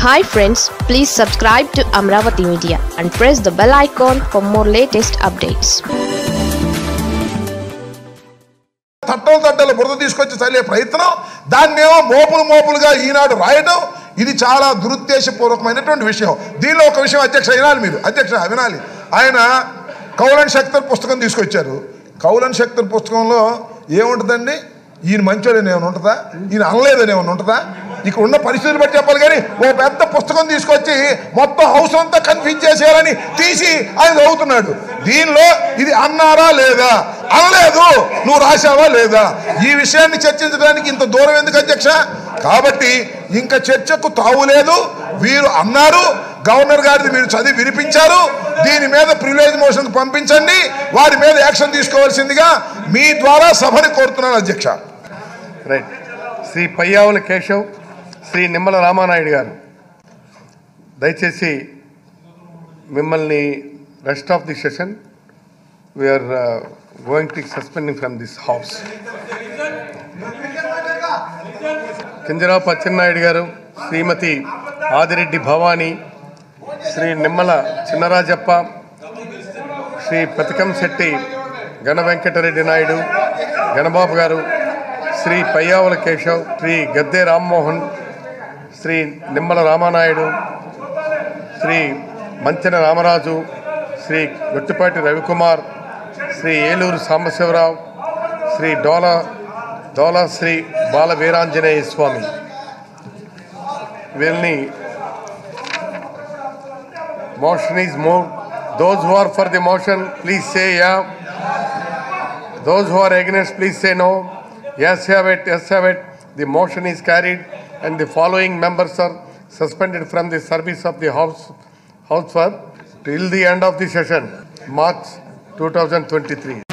Hi friends please subscribe to Amaravati media and press the bell icon for more latest updates తట్టలు తట్టలు బురద తీసుకొచ్చి చల్లే ప్రయత్నం దాన్నేమో మోపులు మోపులుగా ఈనాడు రాయడం ఇది చాలా దురుద్దేశపూర్వకమైనటువంటి విషయం దీనిలో ఒక విషయం అధ్యక్ష వినాలి మీరు అధ్యక్ష వినాలి ఆయన కౌలన్ శక్తర్ పుస్తకం తీసుకొచ్చారు కౌలన్ శక్తర్ పుస్తకంలో ఏముంటుందండి ఈయన మంచోడని ఏమైనా ఉంటుందా ఈయన అనలేదని ఏమైనా ఉంటుందా ఇక్కడ ఉన్న పరిస్థితులు బట్టి చెప్పాలి కానీ ఓ పెద్ద పుస్తకం తీసుకొచ్చి మొత్తం హౌస్ అంతా కన్ఫ్యూజ్ చేసేయాలని తీసి ఆయన చదువుతున్నాడు దీనిలో ఇది అన్నారా లేదా అనలేదు నువ్వు రాశావా లేదా ఈ విషయాన్ని చర్చించడానికి ఇంత దూరం ఎందుకు అధ్యక్ష కాబట్టి ఇంకా చర్చకు తావులేదు వీరు అన్నారు గవర్నర్ గారిది మీరు చదివి వినిపించారు దీని మీద ప్రివిలేజ్ మోషన్ పంపించండి వారి మీద యాక్షన్ తీసుకోవాల్సిందిగా మీ ద్వారా సభని కోరుతున్నాను అధ్యక్ష రైట్ శ్రీ పయ్యావుల కేశవ్ శ్రీ నిమ్మల రామానాయుడు గారు దయచేసి మిమ్మల్ని rest of the session we are going to suspending from this house Kinjarapu Atchannaidu garu Shrimati Adireddy Bhavani Shri Nimmala Chinna Rajappa Shri పతికం Shetty గణ వెంకటరెడ్డి నాయుడు గణబాబు గారు శ్రీ పయ్యావుల కేశవ్ శ్రీ గద్దె రామ్మోహన్ శ్రీ నిమ్మల రామానాయుడు శ్రీ మంచెన రామరాజు శ్రీ గొట్టిపాటి రవికుమార్ శ్రీ ఏలూరు సాంబశివరావు శ్రీ డోల డోలా శ్రీ బాల వీరాంజనేయ స్వామి వీళ్ళని motion is moved. Those who are for the motion, please say yeah. Those who are against, please say no. Yes, have it, yes, have it. The motion is carried and the following members are suspended from the service of the House, House for till the end of the session, March 2023.